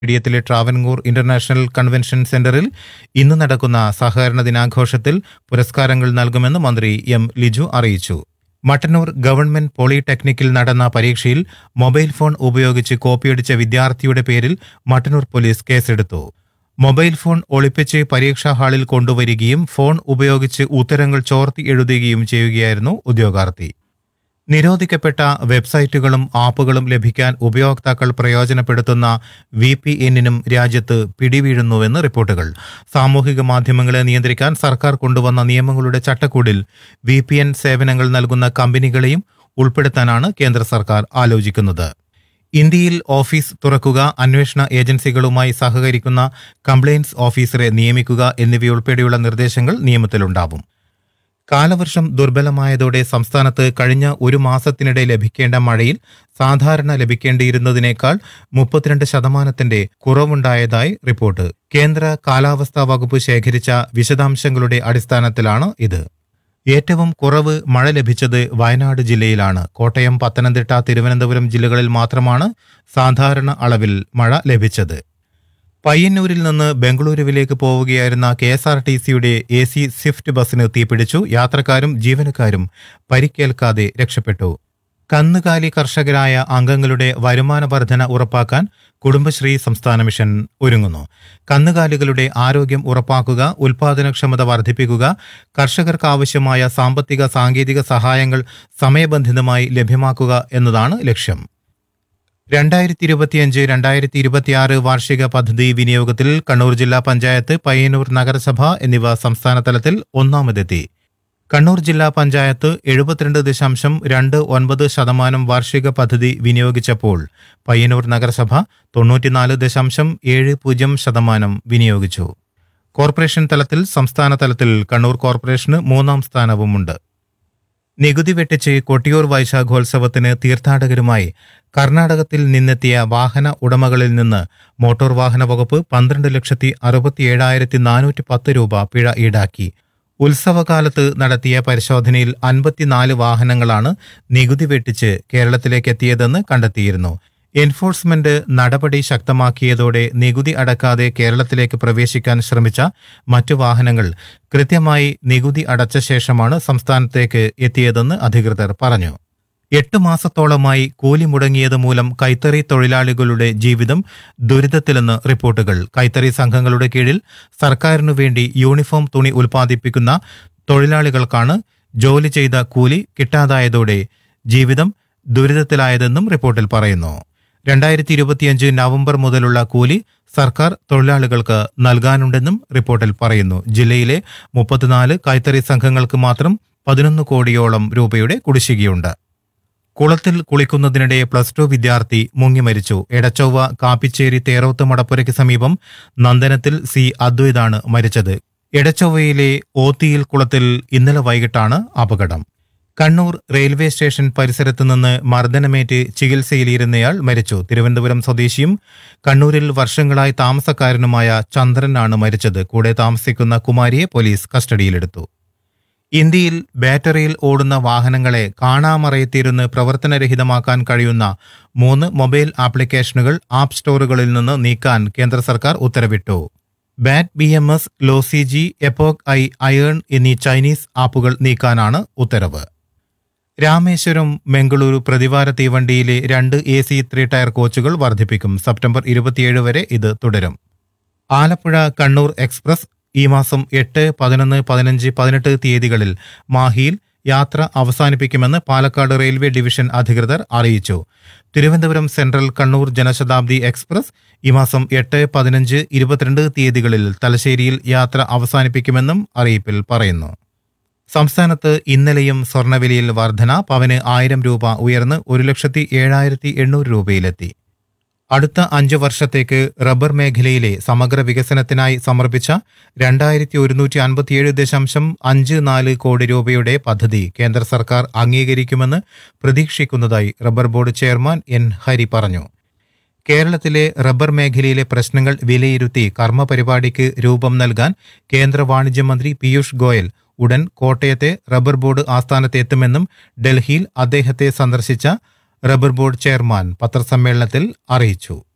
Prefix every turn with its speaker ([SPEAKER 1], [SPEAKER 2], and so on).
[SPEAKER 1] സ്റ്റേഡിയത്തിലെ Travancore international convention സെന്ററിൽ ഇന്ന് നടക്കുന്ന സഹകരണ ദിനാഘോഷത്തിൽ പുരസ്കാരങ്ങൾ നൽകുമെന്ന് മന്ത്രി എം ലിജു അറിയിച്ചു മട്ടന്നൂർ ഗവൺമെന്റ് പോളിടെക്നിക്കിൽ നടന്ന പരീക്ഷയിൽ മൊബൈൽ ഫോൺ ഉപയോഗിച്ച് കോപ്പിയടിച്ച വിദ്യാർത്ഥിയുടെ പേരിൽ മട്ടന്നൂർ പോലീസ് കേസെടുത്തു മൊബൈൽ ഫോൺ ഒളിപ്പിച്ച് പരീക്ഷാ ഹാളിൽ കൊണ്ടുവരികയും ഫോൺ ഉപയോഗിച്ച് ഉത്തരങ്ങൾ ചോർത്തി എഴുതുകയും ചെയ്യുകയായിരുന്നു ഉദ്യോഗാർത്ഥി നിരോധിക്കപ്പെട്ട വെബ്സൈറ്റുകളും ആപ്പുകളും ലഭിക്കാൻ ഉപയോക്താക്കൾ പ്രയോജനപ്പെടുത്തുന്ന വി പി എന്നിനും രാജ്യത്ത് പിടിവീഴുന്നുവെന്ന് റിപ്പോർട്ടുകൾ സാമൂഹിക മാധ്യമങ്ങളെ നിയന്ത്രിക്കാൻ സർക്കാർ കൊണ്ടുവന്ന നിയമങ്ങളുടെ ചട്ടക്കൂടിൽ വി പി എൻ സേവനങ്ങൾ നൽകുന്ന കമ്പനികളെയും ഉൾപ്പെടുത്താനാണ് കേന്ദ്ര സർക്കാർ ആലോചിക്കുന്നത് ഇന്ത്യയിൽ ഓഫീസ് തുറക്കുക അന്വേഷണ ഏജൻസികളുമായി സഹകരിക്കുന്ന കംപ്ലയിൻസ് ഓഫീസറെ നിയമിക്കുക എന്നിവയുൾപ്പെടെയുള്ള നിർദ്ദേശങ്ങൾ നിയമത്തിലുണ്ടാവും കാലവർഷം ദുർബലമായതോടെ സംസ്ഥാനത്ത് കഴിഞ്ഞ ഒരു മാസത്തിനിടെ ലഭിക്കേണ്ട മഴയിൽ സാധാരണ ലഭിക്കേണ്ടിയിരുന്നതിനേക്കാൾ മുപ്പത്തിരണ്ട് ശതമാനത്തിന്റെ കുറവുണ്ടായതായി റിപ്പോർട്ട് കേന്ദ്ര കാലാവസ്ഥാ വകുപ്പ് ശേഖരിച്ച വിശദാംശങ്ങളുടെ അടിസ്ഥാനത്തിലാണ് ഇത് ഏറ്റവും കുറവ് മഴ ലഭിച്ചത് വയനാട് ജില്ലയിലാണ് കോട്ടയം പത്തനംതിട്ട തിരുവനന്തപുരം ജില്ലകളിൽ മാത്രമാണ് സാധാരണ അളവിൽ മഴ ലഭിച്ചത് പയ്യന്നൂരിൽ നിന്ന് ബംഗളൂരുവിലേക്ക് പോവുകയായിരുന്ന കെ എസ് ആർ ടി സിയുടെ എ സി സ്വിഫ്റ്റ് ബസ്സിന് തീപിടിച്ചു യാത്രക്കാരും ജീവനക്കാരും പരിക്കേൽക്കാതെ രക്ഷപ്പെട്ടു കന്നുകാലി കർഷകരായ അംഗങ്ങളുടെ വരുമാന വർധന ഉറപ്പാക്കാൻ കുടുംബശ്രീ സംസ്ഥാന മിഷൻ ഒരുങ്ങുന്നു കന്നുകാലികളുടെ ആരോഗ്യം ഉറപ്പാക്കുക ഉൽപാദനക്ഷമത വർദ്ധിപ്പിക്കുക കർഷകർക്ക് ആവശ്യമായ സാമ്പത്തിക സാങ്കേതിക സഹായങ്ങൾ സമയബന്ധിതമായി ലഭ്യമാക്കുക എന്നതാണ് ലക്ഷ്യം രണ്ടായിരത്തി ഇരുപത്തിയഞ്ച് രണ്ടായിരത്തി ഇരുപത്തിയാറ് വാർഷിക പദ്ധതി വിനിയോഗത്തിൽ കണ്ണൂർ ജില്ലാ പഞ്ചായത്ത് പയ്യന്നൂർ നഗരസഭ എന്നിവ സംസ്ഥാന തലത്തിൽ ഒന്നാമതെത്തി കണ്ണൂർ ജില്ലാ പഞ്ചായത്ത് എഴുപത്തിരണ്ട് ദശാംശം രണ്ട് ഒൻപത് ശതമാനം വാർഷിക പദ്ധതി വിനിയോഗിച്ചപ്പോൾ പയ്യന്നൂർ നഗരസഭ തൊണ്ണൂറ്റിനാല് ദശാംശം ഏഴ് പൂജ്യം ശതമാനം വിനിയോഗിച്ചു കോർപ്പറേഷൻ തലത്തിൽ സംസ്ഥാന തലത്തിൽ കണ്ണൂർ കോർപ്പറേഷന് മൂന്നാം സ്ഥാനവുമുണ്ട് നികുതി വെട്ടിച്ച് കൊട്ടിയൂർ വൈശാഖോത്സവത്തിന് തീർത്ഥാടകരുമായി കർണാടകത്തിൽ നിന്നെത്തിയ വാഹന ഉടമകളിൽ നിന്ന് മോട്ടോർ വാഹന വകുപ്പ് പന്ത്രണ്ട് ലക്ഷത്തി അറുപത്തിയേഴായിരത്തി നാനൂറ്റി പത്ത് രൂപ പിഴ ഈടാക്കി ഉത്സവകാലത്ത് നടത്തിയ പരിശോധനയിൽ അൻപത്തിനാല് വാഹനങ്ങളാണ് നികുതി വെട്ടിച്ച് കേരളത്തിലേക്ക് എത്തിയതെന്ന് കണ്ടെത്തിയിരുന്നു എൻഫോഴ്സ്മെന്റ് നടപടി ശക്തമാക്കിയതോടെ നികുതി അടക്കാതെ കേരളത്തിലേക്ക് പ്രവേശിക്കാൻ ശ്രമിച്ച മറ്റു വാഹനങ്ങൾ കൃത്യമായി നികുതി അടച്ച ശേഷമാണ് സംസ്ഥാനത്തേക്ക് എത്തിയതെന്ന് അധികൃതർ പറഞ്ഞു എട്ട് മാസത്തോളമായി കൂലി മുടങ്ങിയത് മൂലം കൈത്തറി തൊഴിലാളികളുടെ ജീവിതം ദുരിതത്തിലെന്ന് റിപ്പോർട്ടുകൾ കൈത്തറി സംഘങ്ങളുടെ കീഴിൽ സർക്കാരിനു വേണ്ടി യൂണിഫോം തുണി ഉൽപ്പാദിപ്പിക്കുന്ന തൊഴിലാളികൾക്കാണ് ജോലി ചെയ്ത കൂലി കിട്ടാതായതോടെ ജീവിതം ദുരിതത്തിലായതെന്നും റിപ്പോർട്ടിൽ പറയുന്നു രണ്ടായിരത്തി ഇരുപത്തിയഞ്ച് നവംബർ മുതലുള്ള കൂലി സർക്കാർ തൊഴിലാളികൾക്ക് നൽകാനുണ്ടെന്നും റിപ്പോർട്ടിൽ പറയുന്നു ജില്ലയിലെ മുപ്പത്തിനാല് കൈത്തറി സംഘങ്ങൾക്ക് മാത്രം പതിനൊന്ന് കോടിയോളം രൂപയുടെ കുടിശ്ശികയുണ്ട് കുളത്തിൽ കുളിക്കുന്നതിനിടെ പ്ലസ് ടു വിദ്യാർത്ഥി മുങ്ങി മരിച്ചു എടച്ചൊവ്വ കാപ്പിച്ചേരി തേറോത്ത് മടപ്പുരയ്ക്ക് സമീപം നന്ദനത്തിൽ സി അദ്വൈതാണ് മരിച്ചത് എടച്ചൊവ്വയിലെ ഓത്തിയിൽ കുളത്തിൽ ഇന്നലെ വൈകിട്ടാണ് അപകടം കണ്ണൂർ റെയിൽവേ സ്റ്റേഷൻ പരിസരത്ത് നിന്ന് മർദ്ദനമേറ്റ് ചികിത്സയിലിരുന്നയാൾ മരിച്ചു തിരുവനന്തപുരം സ്വദേശിയും കണ്ണൂരിൽ വർഷങ്ങളായി താമസക്കാരനുമായ ചന്ദ്രനാണ് മരിച്ചത് കൂടെ താമസിക്കുന്ന കുമാരിയെ പോലീസ് കസ്റ്റഡിയിലെടുത്തു ഇന്ത്യയിൽ ബാറ്ററിയിൽ ഓടുന്ന വാഹനങ്ങളെ കാണാമറയത്തിരുന്ന് പ്രവർത്തനരഹിതമാക്കാൻ കഴിയുന്ന മൂന്ന് മൊബൈൽ ആപ്ലിക്കേഷനുകൾ ആപ്പ് സ്റ്റോറുകളിൽ നിന്ന് നീക്കാൻ കേന്ദ്ര സർക്കാർ ഉത്തരവിട്ടു ബാറ്റ് ബി എം എസ് ലോസിജി എപ്പോക് ഐ അയേൺ എന്നീ ചൈനീസ് ആപ്പുകൾ നീക്കാനാണ് ഉത്തരവ് രാമേശ്വരം മംഗളൂരു പ്രതിവാര തീവണ്ടിയിലെ രണ്ട് എ സി ത്രീ ടയർ കോച്ചുകൾ വർദ്ധിപ്പിക്കും സെപ്റ്റംബർ ഇരുപത്തിയേഴ് വരെ ഇത് തുടരും ആലപ്പുഴ കണ്ണൂർ എക്സ്പ്രസ് ഈ മാസം എട്ട് പതിനൊന്ന് പതിനഞ്ച് പതിനെട്ട് തീയതികളിൽ മാഹിയിൽ യാത്ര അവസാനിപ്പിക്കുമെന്ന് പാലക്കാട് റെയിൽവേ ഡിവിഷൻ അധികൃതർ അറിയിച്ചു തിരുവനന്തപുരം സെൻട്രൽ കണ്ണൂർ ജനശതാബ്ദി എക്സ്പ്രസ് ഈ മാസം എട്ട് പതിനഞ്ച് ഇരുപത്തിരണ്ട് തീയതികളിൽ തലശ്ശേരിയിൽ യാത്ര അവസാനിപ്പിക്കുമെന്നും അറിയിപ്പിൽ പറയുന്നു സംസ്ഥാനത്ത് ഇന്നലെയും സ്വർണ്ണവിലയിൽ വർധന പവന് ആയിരം രൂപ ഉയർന്ന് ഒരു ലക്ഷത്തി ഏഴായിരത്തി എണ്ണൂറ് രൂപയിലെത്തി അടുത്ത അഞ്ചു വർഷത്തേക്ക് റബ്ബർ മേഖലയിലെ സമഗ്ര വികസനത്തിനായി സമർപ്പിച്ച രണ്ടായിരത്തി ഒരുന്നൂറ്റി അൻപത്തിയേഴ് ദശാംശം അഞ്ച് നാല് കോടി രൂപയുടെ പദ്ധതി കേന്ദ്ര സർക്കാർ അംഗീകരിക്കുമെന്ന് പ്രതീക്ഷിക്കുന്നതായി rubber board chairman N Hari പറഞ്ഞു കേരളത്തിലെ റബ്ബർ മേഖലയിലെ പ്രശ്നങ്ങൾ വിലയിരുത്തി കർമ്മ പരിപാടിക്ക് രൂപം നൽകാൻ കേന്ദ്ര വാണിജ്യ മന്ത്രി പീയൂഷ് ഗോയൽ ഉടൻ കോട്ടയത്തെ റബ്ബർ ബോർഡ് ആസ്ഥാനത്തെത്തുമെന്നും ഡൽഹിയിൽ അദ്ദേഹത്തെ സന്ദർശിച്ച റബ്ബർ ബോർഡ് ചെയർമാൻ പത്രസമ്മേളനത്തിൽ അറിയിച്ചു